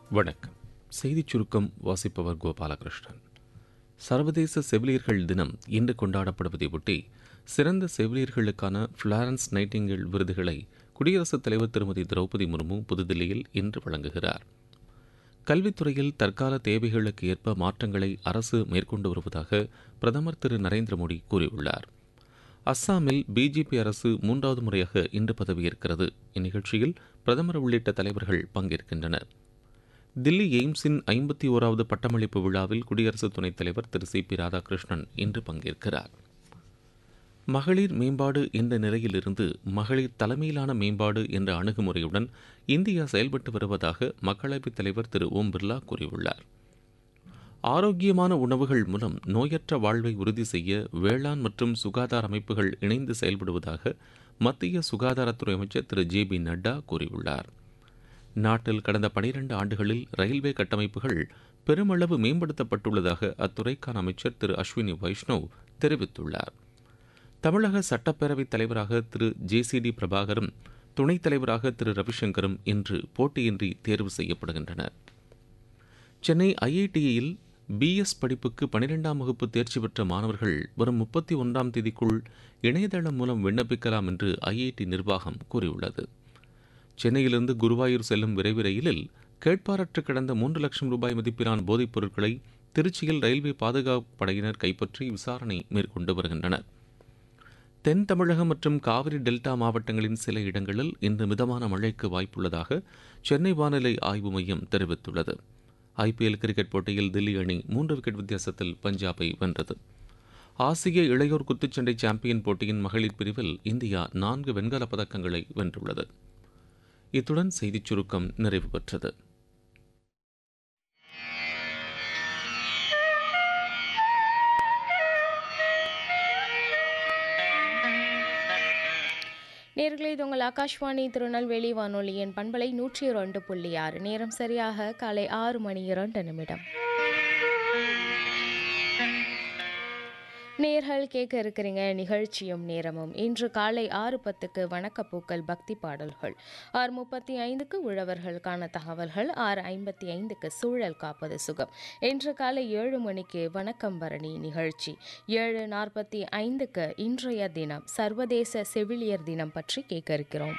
வணக்கம் செய்திச் சுருக்கம் வாசிப்பவர் கோபாலகிருஷ்ணன் சர்வதேச செவிலியர்கள் தினம் இன்று கொண்டாடப்படுவதையொட்டி சிறந்த செவிலியர்களுக்கான ஃபிளாரன்ஸ் நைட்டிங்கேல் விருதுகளை குடியரசுத் தலைவர் திருமதி திரௌபதி முர்மு புதுதில்லியில் இன்று வழங்குகிறார் கல்வித்துறையில் தற்கால தேவைகளுக்கு ஏற்ப மாற்றங்களை அரசு மேற்கொண்டு வருவதாக பிரதமர் திரு நரேந்திர மோடி கூறியுள்ளார் அஸ்ஸாமில் பிஜேபி அரசு மூன்றாவது முறையாக இன்று பதவியேற்கிறது இந்நிகழ்ச்சியில் பிரதமர் உள்ளிட்ட தலைவர்கள் பங்கேற்கின்றனர் தில்லி எய்ம்ஸின் ஐம்பத்தி ஓராவது பட்டமளிப்பு விழாவில் குடியரசு துணைத் தலைவர் திரு சி பி ராதாகிருஷ்ணன் இன்று பங்கேற்கிறார் மகளிர் மேம்பாடு என்ற நிலையிலிருந்து மகளிர் தலைமையிலான மேம்பாடு என்ற அணுகுமுறையுடன் இந்தியா செயல்பட்டு வருவதாக மக்களவைத் தலைவர் திரு ஓம் பிர்லா கூறியுள்ளார் ஆரோக்கியமான உணவுகள் மூலம் நோயற்ற வாழ்வை உறுதி செய்ய வேளாண் மற்றும் சுகாதார அமைப்புகள் இணைந்து செயல்படுவதாக மத்திய சுகாதாரத்துறை அமைச்சர் திரு ஜே பி நட்டா கூறியுள்ளார் நாட்டில் கடந்த பனிரண்டு ஆண்டுகளில் ரயில்வே கட்டமைப்புகள் பெருமளவு மேம்படுத்தப்பட்டுள்ளதாக அத்துறைக்கான அமைச்சர் திரு அஸ்வினி வைஷ்ணவ் தெரிவித்துள்ளார் தமிழக சட்டப்பேரவைத் தலைவராக திரு ஜே சி டி பிரபாகரும் துணைத் தலைவராக திரு ரவிசங்கரும் இன்று போட்டியின்றி தேர்வு செய்யப்படுகின்றனர் சென்னை ஐஐடியில் பிஎஸ் படிப்புக்கு பனிரெண்டாம் வகுப்பு தேர்ச்சி பெற்ற மாணவர்கள் வரும் முப்பத்தி ஒன்றாம் தேதிக்குள் இணையதளம் மூலம் விண்ணப்பிக்கலாம் என்று ஐஐடி நிர்வாகம் கூறியுள்ளது சென்னையிலிருந்து குருவாயூர் செல்லும் விரைவு ரயிலில் கேட்பாரற்று கிடந்த மூன்று லட்சம் ரூபாய் மதிப்பிலான போதைப் பொருட்களை திருச்சியில் ரயில்வே பாதுகாப்பு படையினர் கைப்பற்றி விசாரணை மேற்கொண்டு வருகின்றனர் தென் தமிழகம் மற்றும் காவிரி டெல்டா மாவட்டங்களின் சில இடங்களில் இன்று மிதமான மழைக்கு வாய்ப்புள்ளதாக சென்னை வானிலை ஆய்வு மையம் தெரிவித்துள்ளது ஐபிஎல் கிரிக்கெட் போட்டியில் தில்லி அணி மூன்று விக்கெட் வித்தியாசத்தில் பஞ்சாபை வென்றது ஆசிய இளையோர் குத்துச்சண்டை சாம்பியன் போட்டியின் மகளிர் பிரிவில் இந்தியா நான்கு வெண்கலப் பதக்கங்களை வென்றுள்ளது இத்துடன் செய்திச் சுருக்கம் நிறைவு பெற்றது நேர்களே இது உங்கள் ஆகாஷ்வாணி திருநெல்வேலி வானொலியின் பண்பலை நூற்றி இரண்டு புள்ளி ஆறு நேரம் சரியாக காலை ஆறு மணி இரண்டு நிமிடம் நேர்கள் கேட்க இருக்கிறீங்க நிகழ்ச்சியும் நேரமும் இன்று காலை ஆறு பத்துக்கு வணக்கப்பூக்கள் பக்தி பாடல்கள் ஆறு முப்பத்தி ஐந்துக்கு உழவர்களுக்கான தகவல்கள் ஆறு ஐம்பத்தி ஐந்துக்கு சூழல் காப்பது சுகம் இன்று காலை ஏழு மணிக்கு வணக்கம் பரணி நிகழ்ச்சி ஏழு நாற்பத்தி ஐந்துக்கு இன்றைய தினம் சர்வதேச செவிலியர் தினம் பற்றி கேட்க இருக்கிறோம்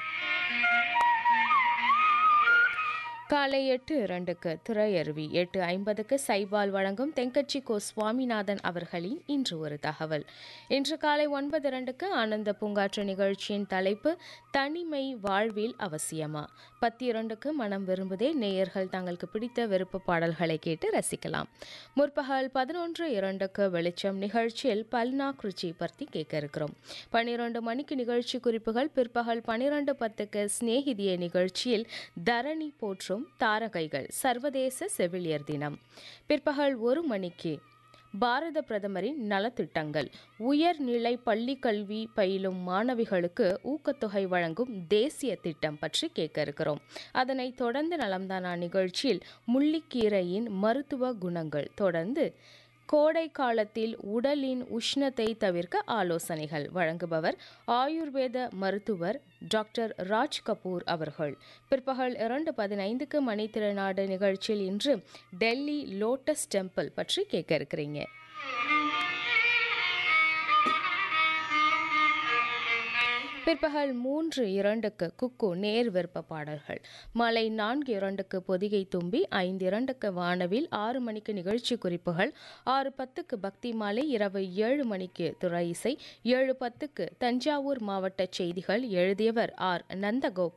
காலை எட்டு இரண்டுக்கு திரையருவி எட்டு ஐம்பதுக்கு சைபால் வழங்கும் தெங்கச்சி கோ சுவாமிநாதன் அவர்களின் இன்று ஒரு தகவல் இன்று காலை ஒன்பது இரண்டுக்கு ஆனந்த பூங்காற்று நிகழ்ச்சியின் தலைப்பு தனிமை வாழ்வில் அவசியமா பத்து இரண்டுக்கு மனம் விரும்புதே நேயர்கள் தங்களுக்கு பிடித்த விருப்ப பாடல்களை கேட்டு ரசிக்கலாம் முற்பகல் பதினொன்று இரண்டுக்கு வெளிச்சம் நிகழ்ச்சியில் பல்னா குருச்சி பற்றி கேட்க இருக்கிறோம் பன்னிரண்டு மணிக்கு நிகழ்ச்சி குறிப்புகள் பிற்பகல் பன்னிரண்டு பத்துக்கு சிநேகிதிய நிகழ்ச்சியில் தரணி போற்றும் மற்றும் தாரகைகள் சர்வதேச செவிலியர் தினம் பிற்பகல் ஒரு மணிக்கு பாரத பிரதமரின் நலத்திட்டங்கள் உயர்நிலை பள்ளி கல்வி பயிலும் மாணவிகளுக்கு ஊக்கத்தொகை வழங்கும் தேசிய திட்டம் பற்றி கேட்க இருக்கிறோம் அதனைத் தொடர்ந்து நலம்தானா நிகழ்ச்சியில் முள்ளிக்கீரையின் மருத்துவ குணங்கள் தொடர்ந்து கோடை காலத்தில் உடலின் உஷ்ணத்தை தவிர்க்க ஆலோசனைகள் வழங்குபவர் ஆயுர்வேத மருத்துவர் டாக்டர் ராஜ் கபூர் அவர்கள் பிற்பகல் இரண்டு பதினைந்துக்கு மணி திருநாடு நிகழ்ச்சியில் இன்று டெல்லி லோட்டஸ் டெம்பிள் பற்றி கேட்க இருக்கிறீங்க பிற்பகல் மூன்று இரண்டுக்கு குக்கு நேர் விருப்ப பாடல்கள் மாலை நான்கு இரண்டுக்கு பொதிகை தும்பி ஐந்து இரண்டுக்கு வானவில் ஆறு மணிக்கு நிகழ்ச்சி குறிப்புகள் ஆறு பத்துக்கு பக்தி மாலை இரவு ஏழு மணிக்கு துறை இசை ஏழு பத்துக்கு தஞ்சாவூர் மாவட்ட செய்திகள் எழுதியவர் ஆர் நந்தகோபால்